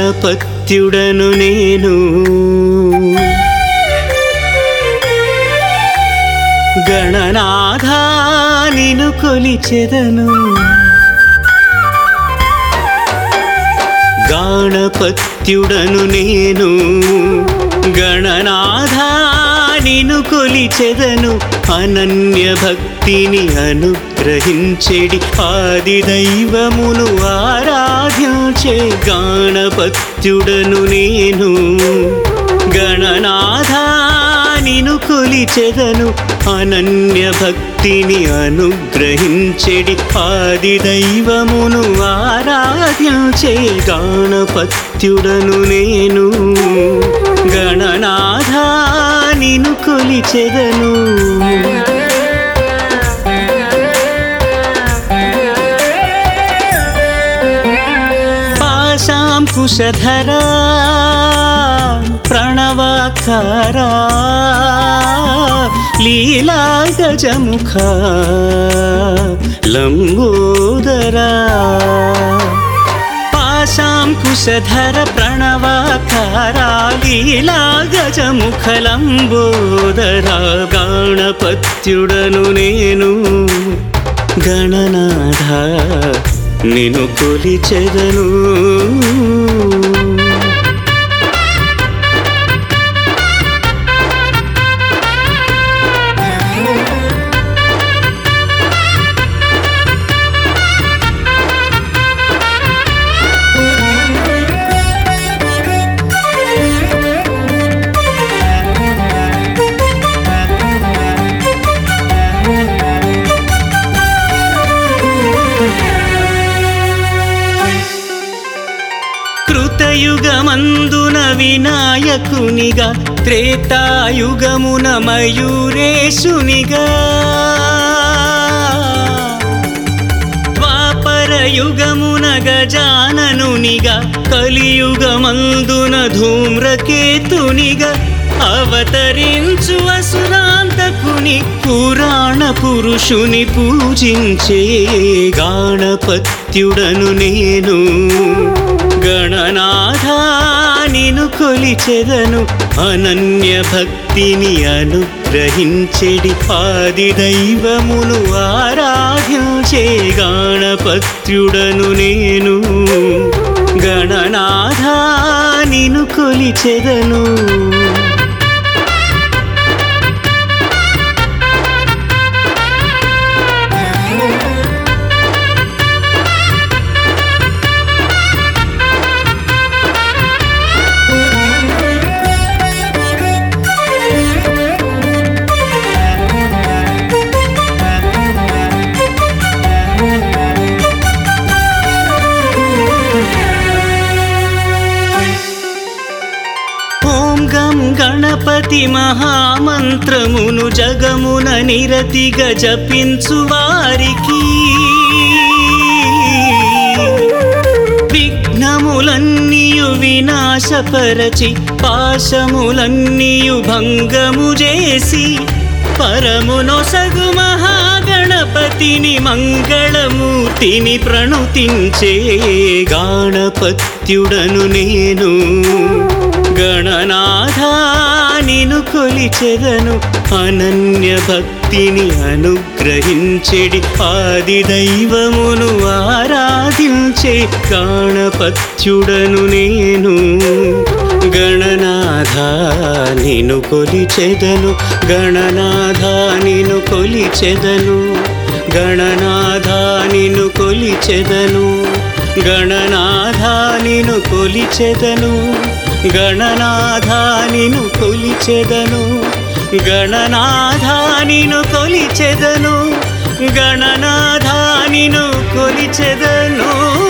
గణపత్యుడను నేను గణనాథా నిను కొలిచెదను గాణపత్యుడను నేను గణనాథా నిను కొలిచెదను అనన్య భక్తిని అనుగ్రహించెడి ఆది దైవమును ఆరాధించే గాణపత్యుడను నేను గణనాథా నిను కొలిచెదను అనన్య భక్తిని అనుగ్రహించెడి ఆది దైవమును ఆరాధ్యించే గాణపత్యుడను నేను గణనాథా నిను కొలిచెదను పాశాం కుశధరా ప్రణవాకారా లీలా గజముఖ లంబోదరా పాశాం కుశధర ప్రణవాకారా లీలా గజముఖ లంబోదరా గాణపత్యుడను నేను గణనాథ నిను కొలిచెదను కృతయుగమందున వినాయకునిగా త్రేతాయుగమున మయూరేశునిగా ద్వాపరయుగమున గజాననునిగా కలియుగమందున ధూమ్రకేతునిగా అవతరించు అసురాంతకుని పురాణ పురుషుని పూజించే గాణపత్యుడను నేను గణనాథా నిను కొలిచెదను అనన్య భక్తిని అనుగ్రహించెడి ఆది దైవమును ఆరాధించే గాణపత్యుడను నేను గణనాథా నిను కొలిచెదను ఓం గం గణపతి మహామంత్రమును జగమున నిరతిగా జపించు వారికి విఘ్నములన్నీయు వినాశపరచి పాశములన్నీయు భంగము చేసి పరమునొసగు మహాగణపతిని మంగళమూర్తిని ప్రణుతించే గాణపత్యుడను నేను గణనాథా నిను కొలిచెదను అనన్య భక్తిని అనుగ్రహించెడి ఆది దైవమును ఆరాధించే గాణపత్యుడను నేను గణనాథ నిను కొలిచెదను గణనాథ నిను కొలిచెదను గణనాథ నిను కొలిచెదను గణనాథ నిను కొలిచెదను గణనాథ నిను కొలిచెదను గణనాథ నిను కొలిచెదను గణనాథ నిను కొలిచెదను